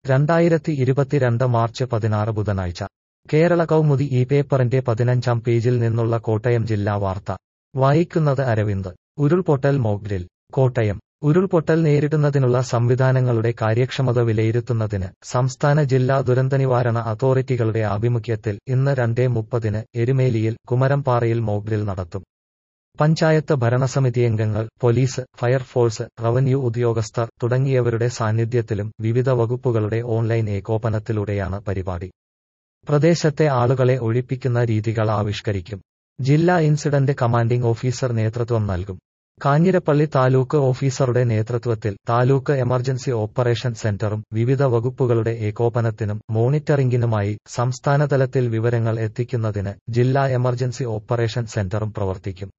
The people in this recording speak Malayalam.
രണ്ടായിരത്തി ഇരുപത്തിരണ്ട് മാർച്ച് പതിനാറ് ബുധനാഴ്ച കേരള കൗമുദി ഈ പേപ്പറിന്റെ പതിനഞ്ചാം പേജിൽ നിന്നുള്ള കോട്ടയം ജില്ലാ വാർത്ത വായിക്കുന്നത് അരവിന്ദ് ഉരുൾപൊട്ടൽ മോക്ഡ്രിൽ കോട്ടയം ഉരുൾപൊട്ടൽ നേരിടുന്നതിനുള്ള സംവിധാനങ്ങളുടെ കാര്യക്ഷമത വിലയിരുത്തുന്നതിന് സംസ്ഥാന ജില്ലാ ദുരന്തനിവാരണ അതോറിറ്റികളുടെ ആഭിമുഖ്യത്തിൽ ഇന്ന് രണ്ടേ മുപ്പതിന് എരുമേലിയിൽ കുമരംപാറയിൽ മോക്ഡ്രിൽ നടത്തും പഞ്ചായത്ത് ഭരണസമിതി അംഗങ്ങൾ പോലീസ് ഫയർഫോഴ്സ് റവന്യൂ ഉദ്യോഗസ്ഥർ തുടങ്ങിയവരുടെ സാന്നിധ്യത്തിലും വിവിധ വകുപ്പുകളുടെ ഓൺലൈൻ ഏകോപനത്തിലൂടെയാണ് പരിപാടി പ്രദേശത്തെ ആളുകളെ ഒഴിപ്പിക്കുന്ന രീതികൾ ആവിഷ്കരിക്കും ജില്ലാ ഇൻസിഡന്റ് കമാൻഡിംഗ് ഓഫീസർ നേതൃത്വം നൽകും കാഞ്ഞിരപ്പള്ളി താലൂക്ക് ഓഫീസറുടെ നേതൃത്വത്തിൽ താലൂക്ക് എമർജൻസി ഓപ്പറേഷൻ സെന്ററും വിവിധ വകുപ്പുകളുടെ ഏകോപനത്തിനും മോണിറ്ററിംഗിനുമായി സംസ്ഥാനതലത്തിൽ വിവരങ്ങൾ എത്തിക്കുന്നതിന് ജില്ലാ എമർജൻസി ഓപ്പറേഷൻ സെന്ററും പ്രവർത്തിക്കും